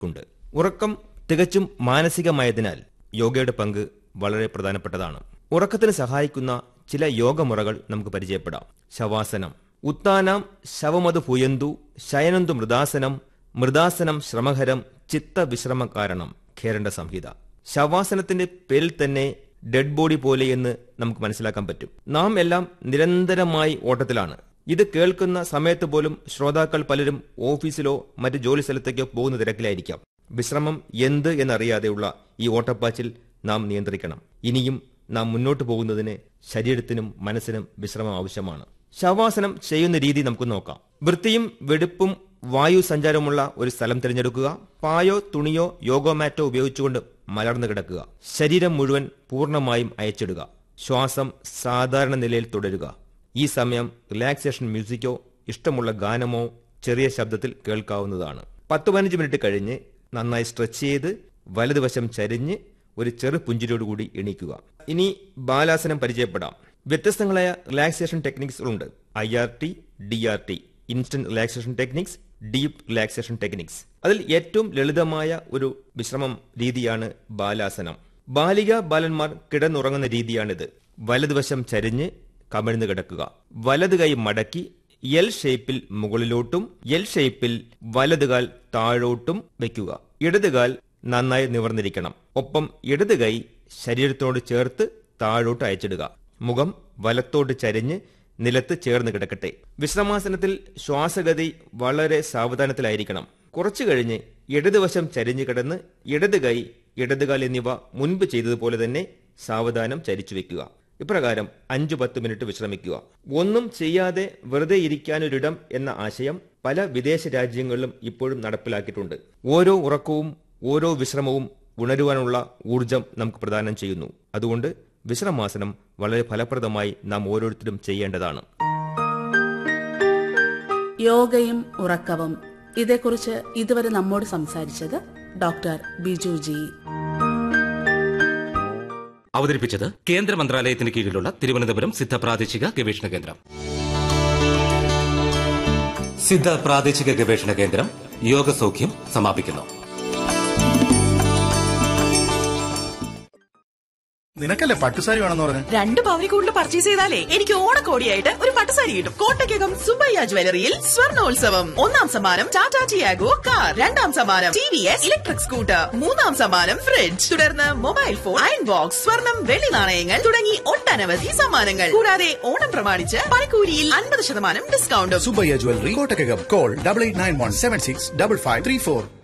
ഉണ്ട് ഉറക്കം തികച്ചും മാനസികമായതിനാൽ യോഗയുടെ പങ്ക് വളരെ പ്രധാനപ്പെട്ടതാണ് ഉറക്കത്തിന് സഹായിക്കുന്ന ചില യോഗമുറകൾ നമുക്ക് പരിചയപ്പെടാം ശവാസനം ഉത്താനം ശവമത് ഭുയന്തു ശയനന്തു മൃദാസനം മൃദാസനം ശ്രമഹരം ചിത്തവിശ്രമ കാരണം ഖേരണ്ട സംഹിത ശവാസനത്തിന്റെ പേരിൽ തന്നെ ഡെഡ് ബോഡി പോലെ എന്ന് നമുക്ക് മനസ്സിലാക്കാൻ പറ്റും നാം എല്ലാം നിരന്തരമായി ഓട്ടത്തിലാണ് ഇത് കേൾക്കുന്ന സമയത്ത് പോലും ശ്രോതാക്കൾ പലരും ഓഫീസിലോ മറ്റ് ജോലി സ്ഥലത്തേക്കോ പോകുന്ന തിരക്കിലായിരിക്കാം വിശ്രമം എന്ത് എന്നറിയാതെയുള്ള ഈ ഓട്ടപ്പാച്ചിൽ നാം നിയന്ത്രിക്കണം ഇനിയും നാം മുന്നോട്ട് പോകുന്നതിന് ശരീരത്തിനും മനസ്സിനും വിശ്രമം ആവശ്യമാണ് ശവാസനം ചെയ്യുന്ന രീതി നമുക്ക് നോക്കാം വൃത്തിയും വെടുപ്പും വായു സഞ്ചാരമുള്ള ഒരു സ്ഥലം തിരഞ്ഞെടുക്കുക പായോ തുണിയോ യോഗോ മാറ്റോ ഉപയോഗിച്ചുകൊണ്ട് മലർന്നു കിടക്കുക ശരീരം മുഴുവൻ പൂർണ്ണമായും അയച്ചിടുക ശ്വാസം സാധാരണ നിലയിൽ തുടരുക ഈ സമയം റിലാക്സേഷൻ മ്യൂസിക്കോ ഇഷ്ടമുള്ള ഗാനമോ ചെറിയ ശബ്ദത്തിൽ കേൾക്കാവുന്നതാണ് പത്ത് പതിനഞ്ച് മിനിറ്റ് കഴിഞ്ഞ് നന്നായി സ്ട്രെച്ച് ചെയ്ത് വലതുവശം ചരിഞ്ഞ് ഒരു ചെറു പുഞ്ചിരിയോടുകൂടി എണീക്കുക ഇനി ബാലാസനം പരിചയപ്പെടാം വ്യത്യസ്തങ്ങളായ റിലാക്സേഷൻ ടെക്നിക്സ് ഉണ്ട് I R T D R T instant relaxation techniques deep relaxation techniques അതിൽ ഏറ്റവും ലളിതമായ ഒരു വിശ്രമം രീതിയാണ് ബാലാസനം ബാലിക ബാലന്മാർ കിടന്നുറങ്ങുന്ന രീതിയാണിത് വലതുവശം ചരിഞ്ഞ് കമിഴ്ന്നു കിടക്കുക വലത് കൈ മടക്കി എൽ ഷേപ്പിൽ മുകളിലോട്ടും എൽ ഷേപ്പിൽ വലതുകാൽ താഴോട്ടും വയ്ക്കുക ഇടതുകാൽ നന്നായി നിവർന്നിരിക്കണം ഒപ്പം ഇടത് കൈ ശരീരത്തോട് ചേർത്ത് താഴോട്ട് അയച്ചിടുക മുഖം വലത്തോട്ട് ചരിഞ്ഞ് നിലത്ത് ചേർന്ന് കിടക്കട്ടെ വിശ്രമാസനത്തിൽ ശ്വാസഗതി വളരെ സാവധാനത്തിലായിരിക്കണം കുറച്ചു കഴിഞ്ഞ് ഇടതുവശം ചരിഞ്ഞു കിടന്ന് ഇടത് കൈ ഇടതുകാൽ എന്നിവ മുൻപ് ചെയ്തതുപോലെ തന്നെ സാവധാനം ചരിച്ചു വെക്കുക ഇപ്രകാരം അഞ്ചു പത്ത് മിനിറ്റ് വിശ്രമിക്കുക ഒന്നും ചെയ്യാതെ വെറുതെ ഇരിക്കാനൊരിടം എന്ന ആശയം പല വിദേശ രാജ്യങ്ങളിലും ഇപ്പോഴും നടപ്പിലാക്കിയിട്ടുണ്ട് ഓരോ ഉറക്കവും ഓരോ വിശ്രമവും ഉണരുവാനുള്ള ഊർജം നമുക്ക് പ്രദാനം ചെയ്യുന്നു അതുകൊണ്ട് വിശ്രമാസനം വളരെ ഫലപ്രദമായി നാം ഓരോരുത്തരും ചെയ്യേണ്ടതാണ് യോഗയും ഉറക്കവും ഇതേക്കുറിച്ച് ഇതുവരെ നമ്മോട് സംസാരിച്ചത് ഡോക്ടർ ബിജു ജി അവതരിപ്പിച്ചത് കേന്ദ്ര മന്ത്രാലയത്തിന് കീഴിലുള്ള തിരുവനന്തപുരം സിദ്ധ പ്രാദേശിക ഗവേഷണ കേന്ദ്രം സിദ്ധ പ്രാദേശിക ഗവേഷണ കേന്ദ്രം യോഗസൗഖ്യം സമാപിക്കുന്നു നിനക്കല്ലേ പട്ടുസാരി വേണമെന്ന് പറഞ്ഞു രണ്ട് പവനി കൂടുതൽ പർച്ചേസ് ചെയ്താലേ എനിക്ക് ഓണക്കോടിയായിട്ട് ഒരു പട്ടുസാരി കിട്ടും കോട്ടയ്ക്കകം സുബയ്യ ജ്വല്ലറിയിൽ സ്വർണോത്സവം ഒന്നാം സമ്മാനം ടാറ്റ ടിയാഗോ കാർ രണ്ടാം സമ്മാനം T V S electric scooter മൂന്നാം സമ്മാനം ഫ്രിഡ്ജ് തുടർന്ന് മൊബൈൽ ഫോൺ അയൺ ബോക്സ് സ്വർണം വെള്ളി നാണയങ്ങൾ തുടങ്ങി ഒട്ടനവധി സമ്മാനങ്ങൾ കൂടാതെ ഓണം പ്രമാണിച്ച് പണിക്കൂലിയിൽ അൻപത് ശതമാനം ഡിസ്കൗണ്ടും Subbaiah jewellery Kottakkakam call double eight nine one seven six double five three four